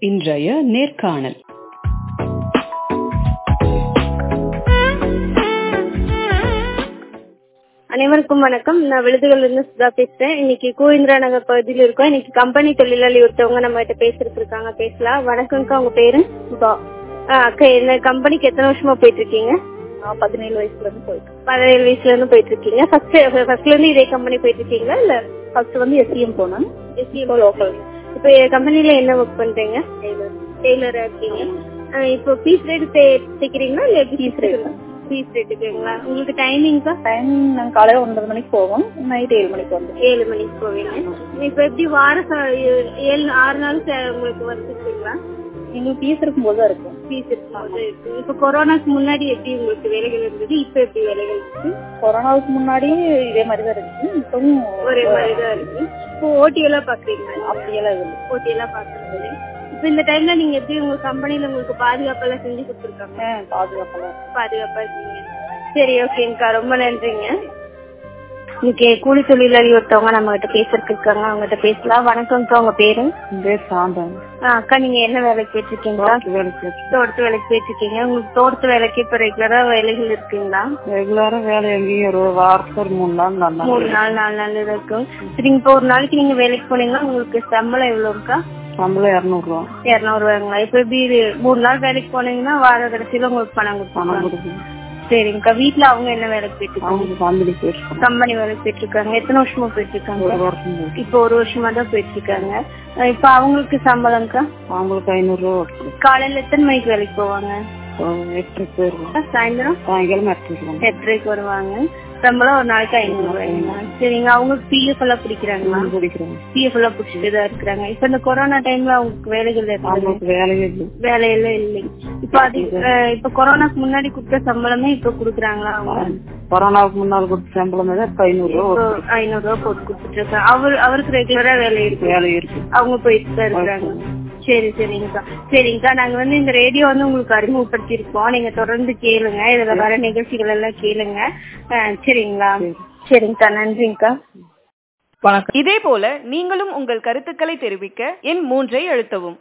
இன்றைய நேர்காணல் அனைவருக்கும் வணக்கம் நான் விழுதுகள்ல இருந்து சுதா பேசுறேன் இன்னைக்கு கோவிந்திரா நகர் பகுதியில் இருக்கோம் இன்னைக்கு கம்பெனி தொழிலாளி ஒருத்தவங்க நம்ம கிட்ட பேசுறதுக்கு இருக்காங்க பேசலாம் வணக்கம்க்கா உங்க பேரு சுதா அக்கா இந்த கம்பெனிக்கு எத்தனை வருஷமா போயிட்டு இருக்கீங்க நான் பதினேழு வயசுல இருந்து போயிட்டு பதினேழு வயசுல இருந்து போயிட்டு இருக்கீங்க ஃபர்ஸ்ட் ஃபர்ஸ்ட்ல இருந்து இதே கம்பெனி போயிட்டு இருக்கீங்களா இல்ல ஃபர்ஸ்ட் வந்து எஸ்சிஎம் போனேன் இப்போ லோக்கல் இப்போ கம்பெனில என்ன ஒர்க் பண்றீங்க டெய்லரா இருக்கீங்க அஹ் இப்போ பீஸ் ரேட் தைக்கிறீங்களா இல்ல பீஸ் ரேட் பீஸ் ரேட்டுக்குங்களா உங்களுக்கு டைமிங்க்கா டைமிங் நாங்கள் காலையில ஒன்பது மணிக்கு போவோம் நைட் ஏழு மணிக்கு வந்து ஏழு மணிக்கு போவீங்க இப்ப எப்படி வார ச- ஏ- ஏழு ஆறு நாள் ச- உங்களுக்கு வந்துருக்குங்களா எங்களுக்கு ஃபீஸ் இருக்கும்போது தான் இருக்கும் ஃபீஸ் இருக்கும்போது இருக்கு இப்ப கொரோனாக்கு முன்னாடி எப்படி உங்களுக்கு வேலைகள் இருந்தது இப்ப எப்படி வேலைகள் இருக்கு கொரோனாவுக்கு முன்னாடி இதே மாதிரி தான் இருந்துச்சு இப்பவும் ஒரே மாதிரி தான் இருக்கு இப்போ ஓட்டி எல்லாம் பாக்குறீங்களா அப்படியெல்லாம் இல்லை ஓட்டி எல்லாம் பாக்குறது இல்ல. இப்ப இந்த டைம்ல நீங்க எப்படி உங்க கம்பெனில உங்களுக்கு பாதுகாப்பெல்லாம் செஞ்சு கொடுத்துருக்காங்க பாதுகாப்பெல்லாம் பாதுகாப்பா இருக்கீங்க சரி ஓகேங்கக்கா ரொம்ப நன்றிங்க இன்னைக்கு கூலி தொழிலாளி ஒருத்தவங்க நம்ம கிட்ட பேசுறதுக்கு இருக்காங்க அவங்க கிட்ட பேசலாம் வணக்கம்க்கா உங்க பேரு பேர் சாந்தன் ஆ, அக்கா நீங்க என்ன வேலைக்கு போயிட்டு இருக்கீங்களா வேலைக்கு தோட்டத்து வேலைக்கு போயிட்டு இருக்கீங்க உங்களுக்கு தோட்டத்து வேலைக்கு இப்ப ரெகுலரா வேலைகள் இருக்குங்களா ரெகுலரா வேலை எங்கேயும் ஒரு வாரத்துக்கு ஒரு மூணு நாள் நல்லா மூணு நாள் நாலு நாள் இருக்கும் சரி இப்போ ஒரு நாளைக்கு நீங்க வேலைக்கு போனீங்கன்னா உங்களுக்கு சம்பளம் எவ்வளவுக்கா சம்பளம் இரநூறுவா இருநூறு ரூபாய்ங்களா இப்ப எப்படி இது மூணு நாள் வேலைக்கு போனீங்கன்னா வார கடைசியில உங்களுக்கு பணம் பணம் கொடுப்பாங்க கொடுக்கணும் சரிங்கக்கா வீட்டுல அவங்க என்ன வேலைக்கு போயிட்டு இருக்காங்க அவங்க கம்பெனி போயிருக்கோம் கம்பெனி வேலைக்கு போயிட்டு இருக்காங்க எத்தனை வருஷமா போயிட்டு இருக்காங்க ஒரு வருஷம் போயிட்டு. இப்போ ஒரு வருஷமா தான் போயிட்டு இருக்காங்க அஹ் இப்ப அவங்களுக்கு சம்பளம்க்கா அவங்களுக்கு ஐநூறுரூவா கொடுக்கணும் காலையில எத்தனை மணிக்கு வேலைக்கு போவாங்க எட்டு போயிருக்கோம் சாயந்தரம் சாயங்காலம் எட்டு வருவாங்க எட்டரைக்கு வருவாங்க சம்பளம் ஒரு நாளைக்கு ஐநூறு ரூபாய்ங்களா சரிங்க அவங்களுக்கு பிஎஃப் எல்லாம் பிடிக்கிறாங்களா குடிக்கிறோம் பிஎஃப் எல்லாம் பிடிச்சிட்டு தான் இருக்கிறாங்க இப்ப இந்த கொரோனா டைம்ல அவங்களுக்கு வேலைகள் இருந்தது அவங்களுக்கு வேலையே இல்லை வேலையெல்லாம் இல்லை இப்ப அது அஹ் இப்ப கொரோனாக்கு முன்னாடி கொடுத்த சம்பளமே இப்ப குடுக்குறாங்களா அவங்க கொரோனாவுக்கு முன்னால் கொடுத்த சம்பளம் தான் இப்ப ஐநூறு ரூபா இப்போ ஐநூறு ரூபாய் போட்டு கொடுத்துட்டு இருக்காங்க அவர் அவருக்கு ரெகுலரா வேலை இருக்கு வேலை இருக்கு அவங்க போயிட்டு தான் இருக்காங்க சரி சரிங்கக்கா சரிங்கக்கா நாங்க வந்து இந்த ரேடியோ வந்து உங்களுக்கு அறிமுகப்படுத்தி இருக்கோம் நீங்க தொடர்ந்து கேளுங்க இதுல வர நிகழ்ச்சிகள் எல்லாம் கேளுங்க அஹ் சரிங்களா சரிங்கக்கா நன்றிங்கக்கா இதே போல நீங்களும் உங்கள் கருத்துக்களை தெரிவிக்க எண் மூன்றை அழுத்தவும்